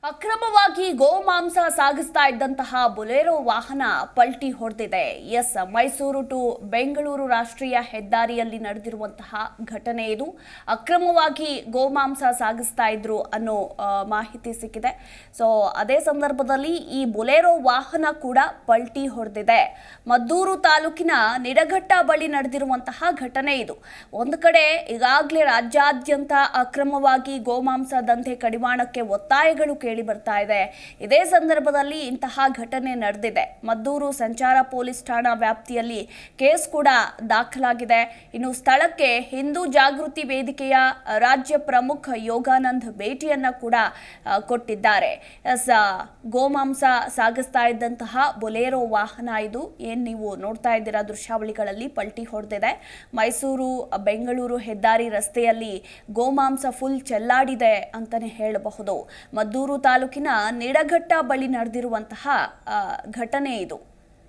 ಅಕ್ರಮವಾಗಿ ಗೋಮಾಂಸ ಸಾಗಿಸ್ತಾ ಇದ್ದಂತಹ ಬೊಲೆರೋ ವಾಹನ ಪಲ್ಟಿ ಹೊಡೆದಿದೆ ಎಸ್ ಮೈಸೂರು ಟು ಬೆಂಗಳೂರು ರಾಷ್ಟ್ರೀಯ ಹೆದ್ದಾರಿಯಲ್ಲಿ ನಡೆದಿರುವಂತಹ ಘಟನೆ ಇದು ಅಕ್ರಮವಾಗಿ ಗೋಮಾಂಸ ಸಾಗಿಸ್ತಾ ಇದ್ರು ಅನ್ನೋ ಆ, ಮಾಹಿತಿ ಸಿಕ್ಕಿದೆ ಸೊ ಅದೇ ಸಂದರ್ಭದಲ್ಲಿ ಈ ಬೊಲೆರೋ ವಾಹನ ಕೂಡ ಪಲ್ಟಿ ಹೊಡೆದಿದೆ ಮದ್ದೂರು ತಾಲೂಕಿನ ನಿಡಘಟ್ಟ ಬಳಿ ನಡೆದಿರುವಂತಹ ಘಟನೆ ಇದು ಒಂದು ಕಡೆ ಈಗಾಗಲೇ ರಾಜ್ಯಾದ್ಯಂತ ಅಕ್ರಮವಾಗಿ ಗೋಮಾಂಸ ದಂಧೆ ಕಡಿವಾಣಕ್ಕೆ ಒತ್ತಾಯಗಳು ಕೇಳಿ ಬರ್ತಾ ಇದೆ ಇದೇ ಸಂದರ್ಭದಲ್ಲಿ ಇಂತಹ ಘಟನೆ ನಡೆದಿದೆ ಮದ್ದೂರು ಸಂಚಾರ ಪೊಲೀಸ್ ಠಾಣಾ ವ್ಯಾಪ್ತಿಯಲ್ಲಿ ಕೇಸ್ ಕೂಡ ದಾಖಲಾಗಿದೆ ಇನ್ನು ಸ್ಥಳಕ್ಕೆ ಹಿಂದೂ ಜಾಗೃತಿ ವೇದಿಕೆಯ ರಾಜ್ಯ ಪ್ರಮುಖ ಯೋಗಾನಂದ್ ಭೇಟಿಯನ್ನ ಕೂಡ ಆ, ಕೊಟ್ಟಿದ್ದಾರೆ ಎಸ್ ಆ, ಗೋಮಾಂಸ ಸಾಗಿಸ್ತಾ ಇದ್ದಂತಹ ಬೊಲೇರೋ ವಾಹನ ಇದು ಏನ್ ನೀವು ನೋಡ್ತಾ ಇದ್ದೀರಾ ದೃಶ್ಯಾವಳಿಗಳಲ್ಲಿ ಪಲ್ಟಿ ಹೊಡೆದಿದೆ ಮೈಸೂರು ಬೆಂಗಳೂರು ಹೆದ್ದಾರಿ ರಸ್ತೆಯಲ್ಲಿ ಗೋಮಾಂಸ ಫುಲ್ ಚೆಲ್ಲಾಡಿದೆ ಅಂತಾನೆ ಹೇಳಬಹುದು ಮದ್ದೂರು ತಾಲೂಕಿನ ನಿಡಘಟ್ಟ ಬಳಿ ನಡೆದಿರುವಂತಹ ಆ, ಘಟನೆ ಇದು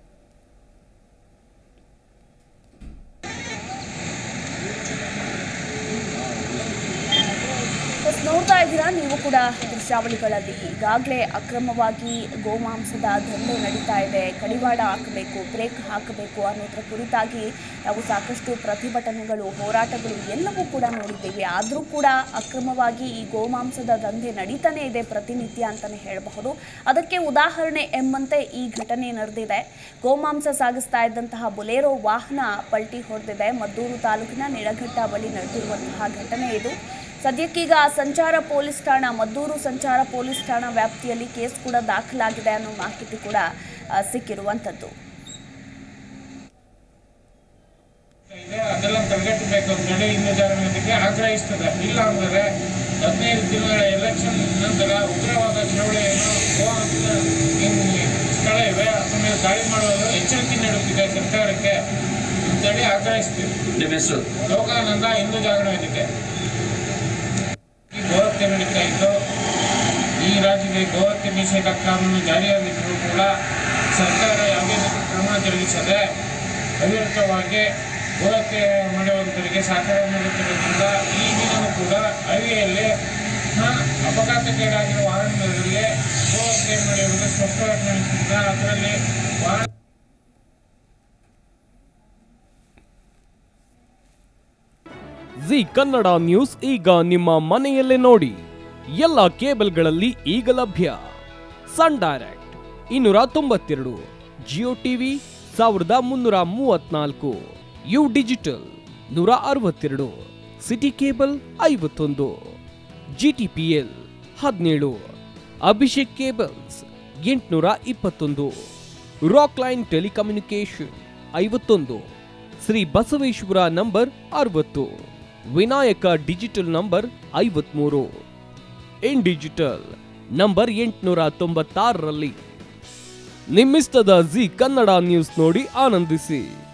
ಎಸ್, ನೋಡ್ತಾ ಇದ್ದೀರಾ ನೀವು ಕೂಡ ದೃಶ್ಯಾವಳಿಗಳಲ್ಲಿ ಈಗಾಗಲೇ ಅಕ್ರಮವಾಗಿ ಗೋಮಾಂಸದ ದಂಧೆ ನಡೀತಾ ಇದೆ ಕಡಿವಾಡ ಹಾಕಬೇಕು ಬ್ರೇಕ್ ಹಾಕಬೇಕು ಅನ್ನೋದ್ರ ಕುರಿತಾಗಿ ನಾವು ಸಾಕಷ್ಟು ಪ್ರತಿಭಟನೆಗಳು ಹೋರಾಟಗಳು ಎಲ್ಲವೂ ಕೂಡ ನೋಡಿದ್ದೀವಿ ಆದರೂ ಕೂಡ ಅಕ್ರಮವಾಗಿ ಈ ಗೋಮಾಂಸದ ದಂಧೆ ನಡೀತಾನೆ ಇದೆ ಪ್ರತಿನಿತ್ಯ ಅಂತಲೇ ಹೇಳಬಹುದು ಅದಕ್ಕೆ ಉದಾಹರಣೆ ಎಂಬಂತೆ ಈ ಘಟನೆ ನಡೆದಿದೆ ಗೋಮಾಂಸ ಸಾಗಿಸ್ತಾ ಇದ್ದಂತಹ ಬೊಲೇರೋ ವಾಹನ ಪಲ್ಟಿ ಹೊಡೆದಿದೆ ಮದ್ದೂರು ತಾಲೂಕಿನ ನಿಡಘಟ್ಟ ಬಳಿ ನಡೆದಿರುವಂತಹ ಘಟನೆ ಇದು ಸದ್ಯಕ್ಕೀಗ ಸಂಚಾರ ಪೊಲೀಸ್ ಠಾಣಾ ಮದ್ದೂರು ಸಂಚಾರ ಪೊಲೀಸ್ ಠಾಣಾ ವ್ಯಾಪ್ತಿಯಲ್ಲಿ ಕೇಸ್ ಕೂಡ ದಾಖಲಾಗಿದೆ ಅನ್ನೋ ಮಾಹಿತಿ ಕೂಡ ಆ, ಸಿಕ್ಕಿರುವಂಥದ್ದು ಇದೆ ಅದೆಲ್ಲ ತಡೆಗಟ್ಟಬೇಕು ಅಂತೇಳಿ ಹಿಂದೂ ಜಾಗೃತಿಗೆ ಆಗ್ರಹಿಸ್ತದೆ ಇಲ್ಲ ಅಂದರೆ ಹದಿನೈದು ದಿನಗಳ ಎಲೆಕ್ಷನ್ ನಂತರ ಉಗ್ರವಾದ ಚಳವಳಿಯನ್ನು ಗೋವಾದ ಏನು ಸ್ಥಳ ಇವೆ ಅದರ ಮೇಲೆ ದಾಳಿ ಮಾಡುವುದು ಎಚ್ಚರಿಕೆ ನೀಡುತ್ತಿದೆ ಸರ್ಕಾರಕ್ಕೆ ಅಂತೇಳಿ ಆಗ್ರಹಿಸ್ತೀವಿ ನಿಮ್ಮ ಹೆಸರು ಲೋಕಾನಂದ ಹಿಂದೂ ಜಾಗರಣ ವೇದಿಕೆ ಈ ಗೋಹತ್ಯೆ ನಡೀತಾ ಇದ್ದು ಈ ರಾಜ್ಯದಲ್ಲಿ ಗೋಹತ್ಯೆ ನಿಷೇಧ ಕಾನೂನು ಜಾರಿಯಾಗಿದ್ದರೂ ಕೂಡ ಸರ್ಕಾರ ಯಾವುದೇ ರೀತಿ ಕ್ರಮ ಜರುಗಿಸದೆ ಅವಿರತವಾಗಿ ಗೋಹತ್ಯೆ ಮಾಡುವಂತರಿಗೆ ಸಹಕಾರ ನೀಡುತ್ತಿರುವುದರಿಂದ ಈ ದಿನವೂ ಕೂಡ ಹಳ್ಳಿಯಲ್ಲಿ ಆ, ಅಪಘಾತಕ್ಕೀಡಾಗಿರುವ ವಾಹನಗಳಲ್ಲಿ ಗೋಹತ್ಯೆ ನಡೆಯುವುದು ಸ್ಪಷ್ಟವಾಗಿ ಕಾಣಿಸುತ್ತಿದೆ ಅದರಲ್ಲಿ ವಾಹನ ಜಿ ಕನ್ನಡ ನ್ಯೂಸ್ ಈಗ ನಿಮ್ಮ ಮನೆಯಲ್ಲೇ ನೋಡಿ ಎಲ್ಲ ಕೇಬಲ್ಗಳಲ್ಲಿ ಈಗ ಲಭ್ಯ ಸನ್ ಡೈರೆಕ್ಟ್ ಇನ್ನೂರ ತೊಂಬತ್ತೆರಡು ಜಿಯೋ ಟಿವಿ ಸಾವಿರದ ಮುನ್ನೂರ ಮೂವತ್ನಾಲ್ಕು ಯು ಡಿಜಿಟಲ್ ನೂರ ಅರವತ್ತೆರಡು ಸಿಟಿ ಕೇಬಲ್ ಐವತ್ತೊಂದು ಜಿ ಟಿ ಪಿ ಎಲ್ ಹದಿನೇಳು ಅಭಿಷೇಕ್ ಕೇಬಲ್ಸ್ ಎಂಟುನೂರ ಇಪ್ಪತ್ತೊಂದು ರಾಕ್ ಲೈನ್ ಟೆಲಿಕಮ್ಯುನಿಕೇಶನ್ ಐವತ್ತೊಂದು ಶ್ರೀ ಬಸವೇಶ್ವರ ನಂಬರ್ ಅರವತ್ತು ವಿನಾಯಕ ಡಿಜಿಟಲ್ ನಂಬರ್ ಐವತ್ಮೂರು ಇನ್ ಡಿಜಿಟಲ್ ನಂಬರ್ ಎಂಟುನೂರ ತೊಂಬತ್ತಾರರಲ್ಲಿ ನಿಮ್ಮಿಸ್ತದ ಜಿ ಕನ್ನಡ ನ್ಯೂಸ್ ನೋಡಿ ಆನಂದಿಸಿ